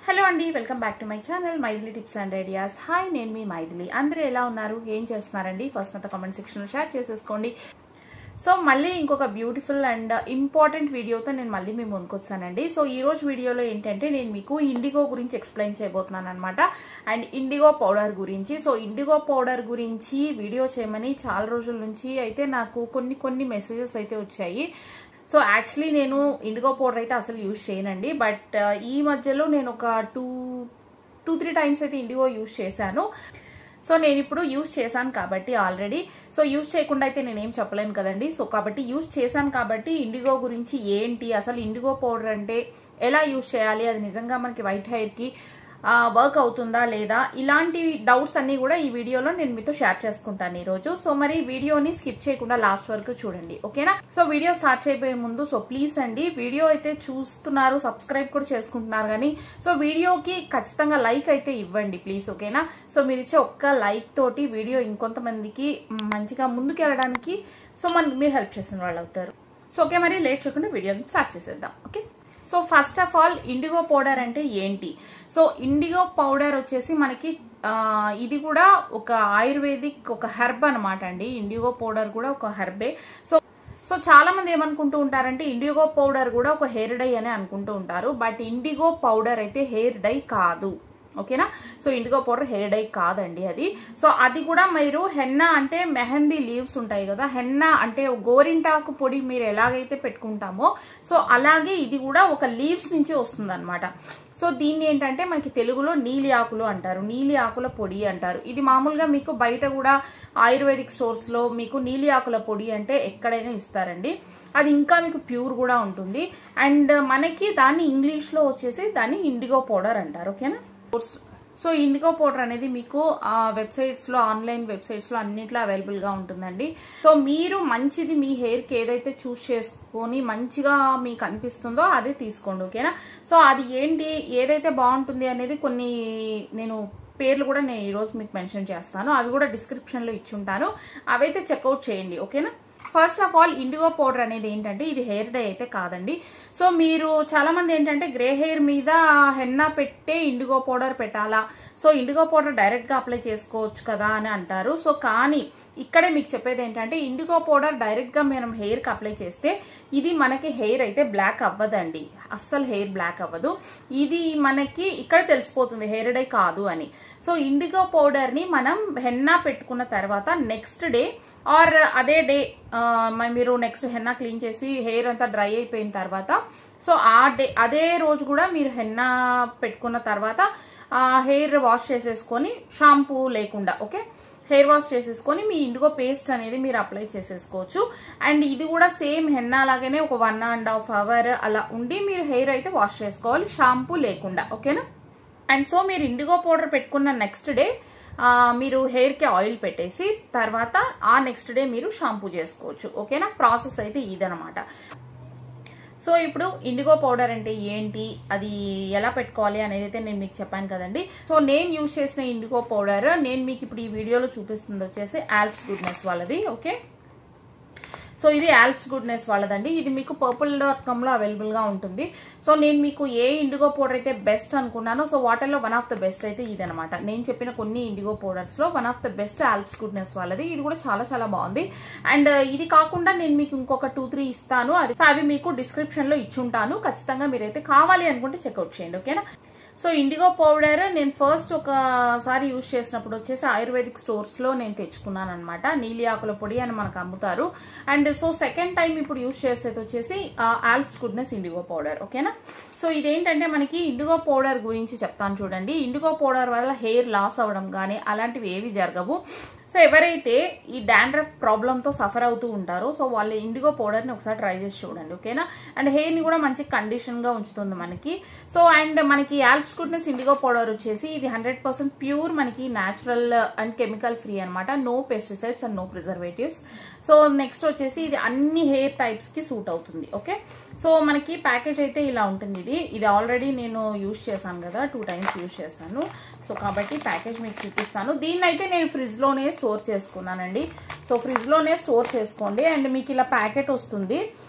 hello అండి welcome back to my channel Maithili tips and ideas hi నేను మీ మైథిలి అందరూ ఎలా ఉన్నారు ఏం చేస్తున్నారండి ఫస్ట్ అంతా కామెంట్ సెక్షన్ లో షేర్ చేసేసుకోండి సో మళ్ళీ ఇంకొక బ్యూటిఫుల్ అండ్ ఇంపార్టెంట్ వీడియోతో నేను మళ్ళీ మీ ముందుకు వచ్చానండి సో ఈ రోజు వీడియోలో ఏంటంటే నేను మీకు ఇండిగో గురించి ఎక్స్ప్లెయిన్ చేయబోతున్నాను అనమాట అండ్ ఇండిగో పౌడర్ గురించి సో ఇండిగో పౌడర్ గురించి వీడియో చేయమని చాలా రోజుల నుంచి అయితే నాకు కొన్ని కొన్ని మెసేజెస్ అయితే వచ్చాయి సో యాక్చువల్లీ నేను ఇండిగో పౌడర్ అయితే అసలు యూజ్ చేయనండి బట్ ఈ మధ్యలో నేను ఒక టూ టూ త్రీ టైమ్స్ అయితే ఇండిగో యూజ్ చేశాను సో నేను ఇప్పుడు యూజ్ చేశాను కాబట్టి ఆల్రెడీ సో యూజ్ చేయకుండా అయితే నేనేం చెప్పలేను కదండి సో కాబట్టి యూజ్ చేశాను కాబట్టి ఇండిగో గురించి ఏంటి అసలు ఇండిగో పౌడర్ అంటే ఎలా యూజ్ చేయాలి అది నిజంగా మనకి వైట్ హెయిర్ కి వర్క్ అవుతుందా లేదా ఇలాంటి డౌట్స్ అన్ని కూడా ఈ వీడియోలో నేను మీతో షేర్ చేసుకుంటాను ఈ రోజు సో మరి వీడియోని స్కిప్ చేయకుండా లాస్ట్ వరకు చూడండి ఓకేనా సో వీడియో స్టార్ట్ చేయబోయే ముందు సో ప్లీజ్ అండి వీడియో అయితే చూస్తున్నారు సబ్స్క్రైబ్ కూడా చేసుకుంటున్నారు కానీ సో వీడియోకి ఖచ్చితంగా లైక్ అయితే ఇవ్వండి ప్లీజ్ ఓకేనా సో మీరు ఇచ్చే ఒక్క లైక్ తోటి వీడియో ఇంకొంతమందికి మంచిగా ముందుకు వెళ్ళడానికి సో మనకి మీరు హెల్ప్ చేసిన వాళ్ళు అవుతారు సో ఓకే మరి లేట్ చేయకుండా వీడియోని స్టార్ట్ చేసేద్దాం okay so first of all indigo powder అంటే ఏంటి సో ఇండిగో పౌడర్ వచ్చేసి మనకి ఇది కూడా ఒక ఆయుర్వేదిక్ ఒక హెర్బ్ అనమాట అండి ఇండిగో పౌడర్ కూడా ఒక హెర్బే సో సో చాలా మంది ఏమనుకుంటూ ఉంటారంటే ఇండిగో పౌడర్ కూడా ఒక హెయిర్ డై అని అనుకుంటూ ఉంటారు బట్ ఇండిగో పౌడర్ అయితే హెయిర్ డై కాదు ఓకేనా so indigo powder hair dye కాదండి అది సో అది కూడా మీరు హెన్నా అంటే మెహందీ లీవ్స్ ఉంటాయి కదా హెన్నా అంటే గోరింటాకు పొడి మీరు ఎలాగైతే పెట్టుకుంటామో సో అలాగే ఇది కూడా ఒక లీవ్స్ నుంచి వస్తుంది అనమాట సో దీన్ని ఏంటంటే మనకి తెలుగులో నీలి ఆకులు అంటారు నీలి ఆకుల పొడి అంటారు ఇది మామూలుగా మీకు బయట కూడా ఆయుర్వేదిక్ స్టోర్స్ లో మీకు నీలి ఆకుల పొడి అంటే ఎక్కడైనా ఇస్తారండి అది ఇంకా మీకు ప్యూర్ కూడా ఉంటుంది అండ్ మనకి దాన్ని ఇంగ్లీష్ లో వచ్చేసి దాన్ని ఇండిగో పౌడర్ అంటారు ఓకేనా సో ఇండిగో పౌడర్ అనేది మీకు వెబ్సైట్స్ లో ఆన్లైన్ వెబ్సైట్స్ లో అన్నిట్లో అవైలబుల్ గా ఉంటుందండి సో మీరు మంచిది మీ హెయిర్ కి ఏదైతే చూస్ చేసుకొని మంచిగా మీకు అనిపిస్తుందో అదే తీసుకోండి ఓకేనా సో అది ఏంటి ఏదైతే బాగుంటుంది అనేది కొన్ని నేను పేర్లు కూడా నేను ఈరోజు మీకు మెన్షన్ చేస్తాను అవి కూడా డిస్క్రిప్షన్ లో ఇచ్చుంటాను అవైతే చెక్అవుట్ చేయండి ఓకేనా first of all indigo powder అనేది ఏంటంటే ఇది హెయిర్ డై అయితే కాదండి సో మీరు చాలా మంది ఏంటంటే గ్రే హెయిర్ మీద హెన్నా పెట్టే ఇండిగో పౌడర్ పెట్టాలా సో ఇండిగో పౌడర్ డైరెక్ట్ గా అప్లై చేసుకోవచ్చు కదా అని అంటారు సో కానీ ఇక్కడే మీకు చెప్పేది ఏంటంటే ఇండిగో పౌడర్ డైరెక్ట్ గా మనం హెయిర్ కి అప్లై చేస్తే ఇది మనకి హెయిర్ అయితే బ్లాక్ అవ్వదండి అస్సలు హెయిర్ బ్లాక్ అవ్వదు ఇది మనకి ఇక్కడ తెలిసిపోతుంది హెయిర్ డై కాదు అని సో ఇండిగో పౌడర్ ని మనం హెన్నా పెట్టుకున్న తర్వాత నెక్స్ట్ డే ఆర్ అదే డే మీరు నెక్స్ట్ హెన్నా క్లీన్ చేసి హెయిర్ అంతా డ్రై అయిపోయిన తర్వాత సో ఆ డే అదే రోజు కూడా మీరు హెన్నా పెట్టుకున్న తర్వాత హెయిర్ వాష్ చేసేసుకొని షాంపూ లేకుండా ఓకే హెయిర్ వాష్ చేసేసుకొని మీ ఇండిగో పేస్ట్ అనేది మీరు అప్లై చేసేసుకోవచ్చు అండ్ ఇది కూడా సేమ్ హెన్నా లాగానే ఒక వన్ అండ్ హాఫ్ అవర్ అలా ఉండి మీరు హెయిర్ అయితే వాష్ చేసుకోవాలి షాంపూ లేకుండా ఓకేనా అండ్ సో మీరు ఇండిగో పౌడర్ పెట్టుకున్న నెక్స్ట్ డే మీరు హెయిర్ కి ఆయిల్ పెట్టేసి తర్వాత ఆ నెక్స్ట్ డే మీరు షాంపూ చేసుకోవచ్చు ఓకేనా ప్రాసెస్ అయితే ఇదనమాట సో ఇప్పుడు ఇండిగో పౌడర్ అంటే ఏంటి అది ఎలా పెట్టుకోవాలి అనేది అయితే నేను మీకు చెప్పాను కదండి సో నేను యూజ్ చేసిన ఇండిగో పౌడర్ నేను మీకు ఇప్పుడు ఈ వీడియోలో చూపిస్తుంది వచ్చేసి ఆల్ప్స్ గుడ్నెస్ వాళ్ళది ఓకే సో ఇది ఆల్ప్స్ గుడ్నెస్ వాళ్ళదండి ఇది మీకు పర్పుల్ డాట్ కామ్ లో అవైలబుల్ గా ఉంటుంది సో నేను మీకు ఏ ఇండిగో పౌడర్ అయితే బెస్ట్ అనుకున్నానో సో వాటర్లో వన్ ఆఫ్ ద బెస్ట్ అయితే ఇది అనమాట నేను చెప్పిన కొన్ని ఇండిగో పౌడర్స్ లో one of the best Alps Goodness వాళ్ళది ఇది కూడా చాలా చాలా బాగుంది అండ్ ఇది కాకుండా నేను మీకు ఇంకొక టూ త్రీ ఇస్తాను అది అవి మీకు డిస్క్రిప్షన్ లో ఇచ్చుంటాను ఖచ్చితంగా మీరైతే కావాలి అనుకుంటే చెక్అవుట్ చేయండి ఓకేనా సో ఇండిగో పౌడర్ నేను ఫస్ట్ ఒకసారి యూజ్ చేసినప్పుడు వచ్చేసి ఆయుర్వేదిక్ స్టోర్స్ లో నేను తెచ్చుకున్నాను అనమాట నీలి ఆకుల పొడి అని మనకు అమ్ముతారు అండ్ సో సెకండ్ టైం ఇప్పుడు యూజ్ చేసేది వచ్చేసి ఆల్ప్స్ గుడ్నెస్ ఇండిగో పౌడర్ ఓకేనా సో ఇదేంటంటే మనకి ఇండిగో పౌడర్ గురించి చెప్తాను చూడండి ఇండిగో పౌడర్ వల్ల హెయిర్ లాస్ అవ్వడం కానీ అలాంటివి ఏవి జరగవు సో ఎవరైతే ఈ డాండ్రఫ్ ప్రాబ్లమ్ తో సఫర్ అవుతూ ఉంటారో సో వాళ్ళ ఇండిగో పౌడర్ ని ఒకసారి ట్రై చేసి చూడండి ఓకేనా అండ్ హెయిర్ ని కూడా మంచి కండిషన్ గా ఉంచుతుంది మనకి సో అండ్ మనకి ఆల్ప్స్ గుడ్నెస్ ఇండిగో పౌడర్ వచ్చేసి ఇది హండ్రెడ్ పర్సెంట్ ప్యూర్ మనకి న్యాచురల్ అండ్ కెమికల్ ఫ్రీ అనమాట no pesticides and no preservatives so next వచ్చేసి ఇది అన్ని హెయిర్ టైప్స్ కి సూట్ అవుతుంది ఓకే సో మనకి ప్యాకేజ్ అయితే ఇలా ఉంటుంది ఇది ఇది ఆల్రెడీ నేను యూజ్ చేశాను కదా టూ టైమ్స్ యూజ్ చేశాను సో కాబట్టి ప్యాకేజ్ మీకు చూపిస్తాను దీన్ని అయితే నేను ఫ్రిడ్జ్ లోనే స్టోర్ చేసుకున్నానండి సో ఫ్రిడ్జ్ లోనే స్టోర్ చేసుకోండి అండ్ మీకు ఇలా ప్యాకెట్ వస్తుంది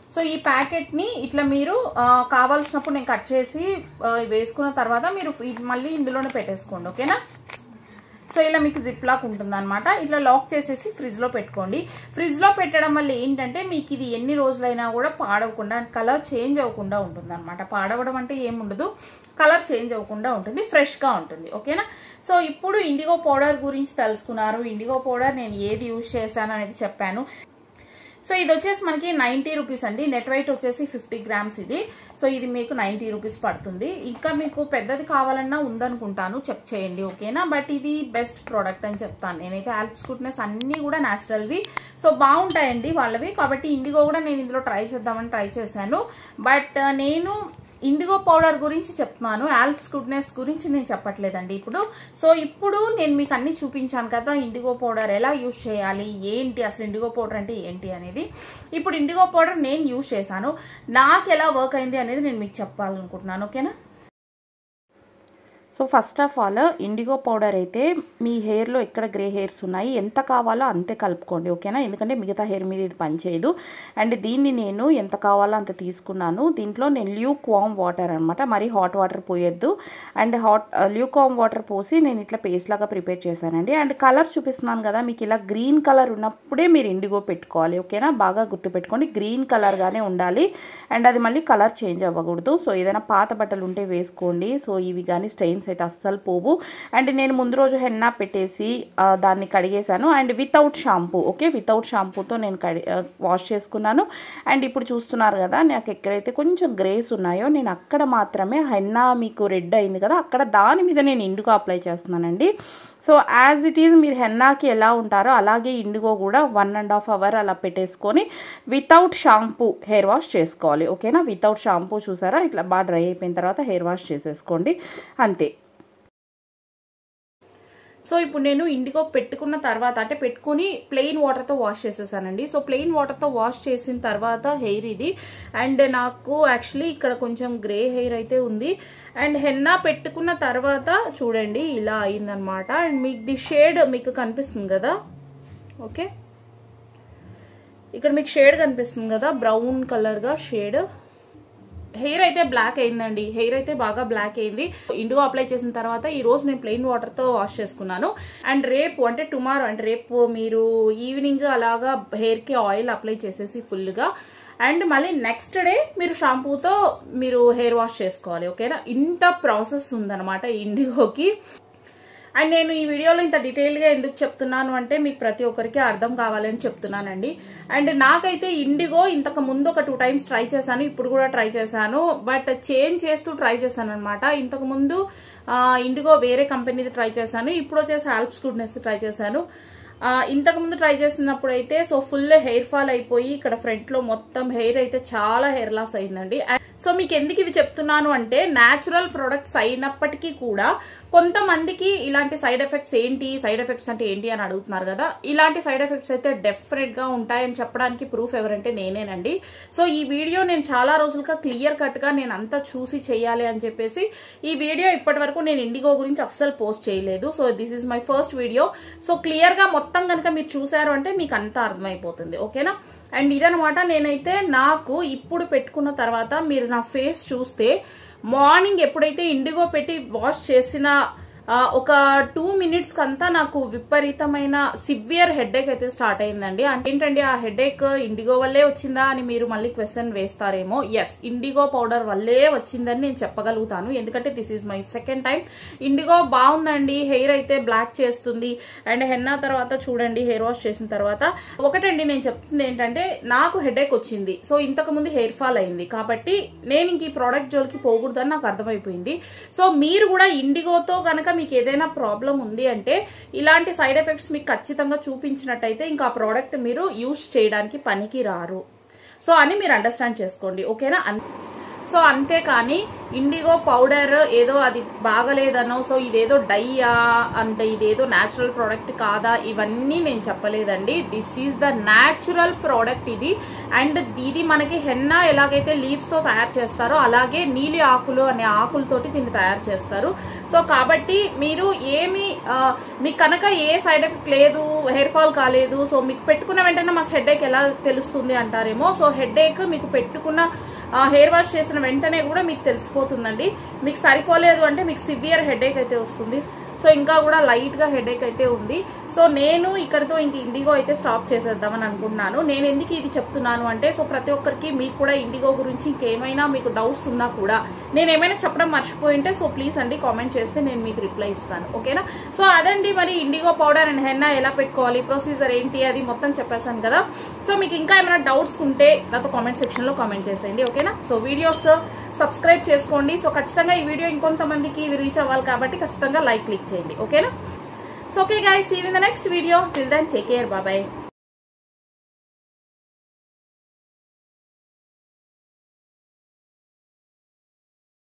సో ఈ ప్యాకెట్ ని ఇట్లా మీరు ఆ, కావాల్సినప్పుడు నేను కట్ చేసి ఆ, వేసుకున్న తర్వాత మీరు ఇది మళ్ళీ ఇందులోనే పెట్టేసుకోండి ఓకేనా సో ఇలా మీకు జిప్ లాక్ ఉంటుంది అనమాట ఇట్లా లాక్ చేసేసి ఫ్రిడ్జ్ లో పెట్టుకోండి ఫ్రిడ్జ్ లో పెట్టడం వల్ల ఏంటంటే మీకు ఇది ఎన్ని రోజులైనా కూడా పాడవకుండా కలర్ చేంజ్ అవ్వకుండా ఉంటుంది అనమాట పాడవడం అంటే ఏముండదు కలర్ చేంజ్ అవ్వకుండా ఉంటుంది ఫ్రెష్ గా ఉంటుంది ఓకేనా సో ఇప్పుడు ఇండిగో పౌడర్ గురించి తెలుసుకున్నారు ఇండిగో పౌడర్ నేను ఏది యూజ్ చేశాను అనేది చెప్పాను సో ఇది వచ్చేసి మనకి నైన్టీ రూపీస్ అండి నెట్ వెయిట్ వచ్చేసి ఫిఫ్టీ గ్రామ్స్ ఇది సో ఇది మీకు నైన్టీ రూపీస్ పడుతుంది ఇంకా మీకు పెద్దది కావాలన్నా ఉందనుకుంటాను చెక్ చేయండి ఓకేనా బట్ ఇది బెస్ట్ ప్రోడక్ట్ అని చెప్తాను నేనైతే ఆల్ప్స్ గుడ్నెస్ అన్ని కూడా న్యాచురల్వి సో బాగుంటాయండి వాళ్ళవి కాబట్టి ఇండిగో కూడా నేను ఇందులో ట్రై చేద్దామని ట్రై చేశాను బట్ నేను ఇండిగో పౌడర్ గురించి చెప్తున్నాను ఆల్ప్స్ గుడ్నెస్ గురించి నేను చెప్పట్లేదండి ఇప్పుడు సో ఇప్పుడు నేను మీకు అన్ని చూపించాను కదా ఇండిగో పౌడర్ ఎలా యూజ్ చేయాలి ఏంటి అసలు ఇండిగో పౌడర్ అంటే ఏంటి అనేది ఇప్పుడు ఇండిగో పౌడర్ నేను యూజ్ చేశాను నాకు ఎలా వర్క్ అయింది అనేది నేను మీకు చెప్పాలనుకుంటున్నాను ఓకేనా so first of all indigo powder అయితే మీ హెయిర్లో ఎక్కడ గ్రే హెయిర్స్ ఉన్నాయి ఎంత కావాలో అంతే కలుపుకోండి ఓకేనా ఎందుకంటే మిగతా హెయిర్ మీద ఇది పనిచేయదు అండ్ దీన్ని నేను ఎంత కావాలో అంత తీసుకున్నాను దీంట్లో నేను ల్యూక్ వామ్ వాటర్ అనమాట మరి హాట్ వాటర్ పోయొద్దు and hot lukewarm water పోసి నేను ఇట్లా పేస్ట్ లాగా ప్రిపేర్ చేశానండి అండ్ కలర్ చూపిస్తున్నాను కదా మీకు ఇలా గ్రీన్ కలర్ ఉన్నప్పుడే మీరు ఇండిగో పెట్టుకోవాలి ఓకేనా బాగా గుర్తుపెట్టుకోండి గ్రీన్ కలర్గానే ఉండాలి అండ్ అది మళ్ళీ కలర్ చేంజ్ అవ్వకూడదు సో ఏదైనా పాత బట్టలు ఉంటే వేసుకోండి సో ఇవి కానీ స్టెయిన్స్ అయితే అస్సలు పోవు అండ్ నేను ముందు రోజు హెన్నా పెట్టేసి ఆ, దాన్ని కడిగేశాను and without shampoo okay without షాంపూతో నేను కడి వాష్ చేసుకున్నాను అండ్ ఇప్పుడు చూస్తున్నారు కదా నాకు ఎక్కడైతే కొంచెం గ్రేస్ ఉన్నాయో నేను అక్కడ మాత్రమే హెన్నా మీకు రెడ్ అయింది కదా అక్కడ దాని మీద నేను ఇండుగా అప్లై చేస్తున్నానండి సో యాజ్ ఇట్ ఈజ్ మీరు హెన్నాకి ఎలా ఉంటారో అలాగే ఇండిగో కూడా వన్ అండ్ హాఫ్ అవర్ అలా పెట్టేసుకొని వితౌట్ షాంపూ హెయిర్ వాష్ చేసుకోవాలి ఓకేనా వితౌట్ షాంపూ చూసారా ఇట్లా బాగా డ్రై అయిపోయిన తర్వాత హెయిర్ వాష్ చేసేసుకోండి అంతే సో ఇప్పుడు నేను ఇండిగో పెట్టుకున్న తర్వాత అంటే పెట్టుకుని ప్లెయిన్ వాటర్ తో వాష్ చేసేసానండి సో ప్లెయిన్ వాటర్ తో వాష్ చేసిన తర్వాత హెయిర్ ఇది అండ్ నాకు యాక్చువల్లీ ఇక్కడ కొంచెం గ్రే హెయిర్ అయితే ఉంది అండ్ హెన్నా పెట్టుకున్న తర్వాత చూడండి ఇలా అయిందనమాట అండ్ మీకు ది షేడ్ మీకు కనిపిస్తుంది కదా ఓకే ఇక్కడ మీకు షేడ్ కనిపిస్తుంది కదా బ్రౌన్ కలర్ గా షేడ్ హెయిర్ అయితే బ్లాక్ అయిందండి హెయిర్ అయితే బాగా బ్లాక్ అయింది ఇండిగో అప్లై చేసిన తర్వాత ఈ రోజు నేను ప్లెయిన్ వాటర్ తో వాష్ చేసుకున్నాను అండ్ రేపు అంటే టుమారో అంటే రేపు మీరు ఈవినింగ్ అలాగా హెయిర్ కి ఆయిల్ అప్లై చేసేసి ఫుల్ గా అండ్ మళ్ళీ నెక్స్ట్ డే మీరు షాంపూతో మీరు హెయిర్ వాష్ చేసుకోవాలి ఓకేనా ఇంత ప్రాసెస్ ఉందన్నమాట ఇండిగోకి అండ్ నేను ఈ వీడియోలో ఇంత డీటెయిల్ గా ఎందుకు చెప్తున్నాను అంటే మీకు ప్రతి ఒక్కరికి అర్థం కావాలని చెప్తున్నానండి అండ్ నాకైతే ఇండిగో ఇంతకు ముందు ఒక టూ టైమ్స్ ట్రై చేశాను ఇప్పుడు కూడా ట్రై చేశాను బట్ చేంజ్ చేస్తూ ట్రై చేశాను అనమాట ఇంతకు ముందు ఆ, ఇండిగో వేరే కంపెనీది ట్రై చేశాను ఇప్పుడు వచ్చేసి ఆల్ప్స్ గుడ్నెస్ ట్రై చేశాను ఆ, ఇంతకు ముందు ట్రై చేసినప్పుడు అయితే సో ఫుల్ హెయిర్ ఫాల్ అయిపోయి ఇక్కడ ఫ్రంట్ లో మొత్తం హెయిర్ అయితే చాలా హెయిర్ లాస్ అయిందండి అండ్ సో మీకు ఎందుకు ఇవి చెప్తున్నాను అంటే నాచురల్ ప్రొడక్ట్స్ అయినప్పటికీ కూడా కొంతమందికి ఇలాంటి సైడ్ ఎఫెక్ట్స్ ఏంటి సైడ్ ఎఫెక్ట్స్ అంటే ఏంటి అని అడుగుతున్నారు కదా ఇలాంటి సైడ్ ఎఫెక్ట్స్ అయితే డెఫినెట్ గా ఉంటాయని చెప్పడానికి ప్రూఫ్ ఎవరంటే నేనేనండి సో ఈ వీడియో నేను చాలా రోజులుగా క్లియర్ కట్ గా నేను అంతా చూసి చేయాలి అని చెప్పేసి ఈ వీడియో ఇప్పటి వరకు నేను ఇండిగో గురించి అస్సలు పోస్ట్ చేయలేదు so this is my first video so clear గా మొత్తం కనుక మీరు చూసారు అంటే మీకు అంతా అర్థమైపోతుంది ఓకేనా అండ్ ఇదనమాట నేనైతే నాకు ఇప్పుడు పెట్టుకున్న తర్వాత మీరు నా ఫేస్ చూస్తే మార్నింగ్ ఎప్పుడైతే ఇండిగో పెట్టి వాష్ చేసిన ఆ, ఒక టూ మినిట్స్ కంతా నాకు విపరీతమైన సివియర్ హెడేక్ అయితే స్టార్ట్ అయిందండి అంటే ఏంటండి ఆ హెడేక్ ఇండిగో వల్లే వచ్చిందా అని మీరు మళ్ళీ క్వశ్చన్ వేస్తారేమో ఎస్ ఇండిగో పౌడర్ వల్లే వచ్చిందని నేను చెప్పగలుగుతాను ఎందుకంటే this is my second time indigo బాగుందండి హెయిర్ అయితే బ్లాక్ చేస్తుంది అండ్ హెన్నా తర్వాత చూడండి హెయిర్ వాష్ చేసిన తర్వాత ఒకటండి నేను చెప్తుంది ఏంటంటే నాకు హెడేక్ వచ్చింది సో ఇంతకు ముందు హెయిర్ ఫాల్ అయింది కాబట్టి నేను ఇంక ఈ ప్రోడక్ట్ జోలికి పోకూడదని నాకు అర్థమైపోయింది సో మీరు కూడా ఇండిగోతో గనక మీకు ఏదైనా ప్రాబ్లం ఉంది అంటే ఇలాంటి సైడ్ ఎఫెక్ట్స్ మీకు ఖచ్చితంగా చూపించినట్టయితే ఇంకా ఆ ప్రోడక్ట్ మీరు యూజ్ చేయడానికి పనికి రారు సో అని మీరు అండర్స్టాండ్ చేసుకోండి ఓకేనా అన్- సో అంతేకాని ఇండిగో పౌడర్ ఏదో అది బాగలేదనో సో ఇదేదో డైయా అంటే ఇదేదో న్యాచురల్ ప్రోడక్ట్ కాదా ఇవన్నీ నేను చెప్పలేదండి this is the natural product ఇది అండ్ ఇది మనకి హెన్నా ఎలాగైతే లీవ్స్ తో తయారు చేస్తారో అలాగే నీలి ఆకులు అనే ఆకులతోటి దీన్ని తయారు చేస్తారు సో కాబట్టి మీరు ఏమి ఆ, మీకు కనుక ఏ సైడ్ ఎఫెక్ట్ లేదు హెయిర్ ఫాల్ కాలేదు సో మీకు పెట్టుకున్న వెంటనే మాకు హెడ్ ఏక్ ఎలా తెలుస్తుంది అంటారేమో సో హెడ్ ఏక్ మీకు పెట్టుకున్న హెయిర్ వాష్ చేసిన వెంటనే కూడా మీకు తెలిసిపోతుందండి మీకు సరిపోలేదు అంటే మీకు సివియర్ హెడ్ ఏక్ అయితే వస్తుంది సో ఇంకా కూడా లైట్ గా హెడ్ ఏక్ అయితే ఉంది సో నేను ఇక్కడితో ఇంక ఇండిగో అయితే స్టాప్ చేసేద్దామని అనుకుంటున్నాను నేను ఎందుకు ఇది చెప్తున్నాను అంటే సో ప్రతి ఒక్కరికి మీకు కూడా ఇండిగో గురించి ఇంకేమైనా మీకు డౌట్స్ ఉన్నా కూడా నేను ఏమైనా చెప్పడం మర్చిపోయింటే సో ప్లీజ్ అండి కామెంట్ చేస్తే నేను మీకు రిప్లై ఇస్తాను ఓకేనా సో అదండి మరి ఇండిగో పౌడర్ అండ్ హెన్నా ఎలా పెట్టుకోవాలి ప్రొసీజర్ ఏంటి అది మొత్తం చెప్పేశాను కదా సో మీకు ఇంకా ఏమైనా డౌట్స్ ఉంటే నాతో కామెంట్ సెక్షన్ లో కామెంట్ చేసేయండి ఓకేనా సో వీడియోస్ సబ్స్క్రైబ్ చేసుకోండి సో ఖచ్చితంగా ఈ వీడియో ఇంకొంతమందికి రీచ్ అవ్వాలి కాబట్టి ఖచ్చితంగా లైక్ క్లిక్ చేయండి ఓకేనా so okay guys see in the next video till then take care bye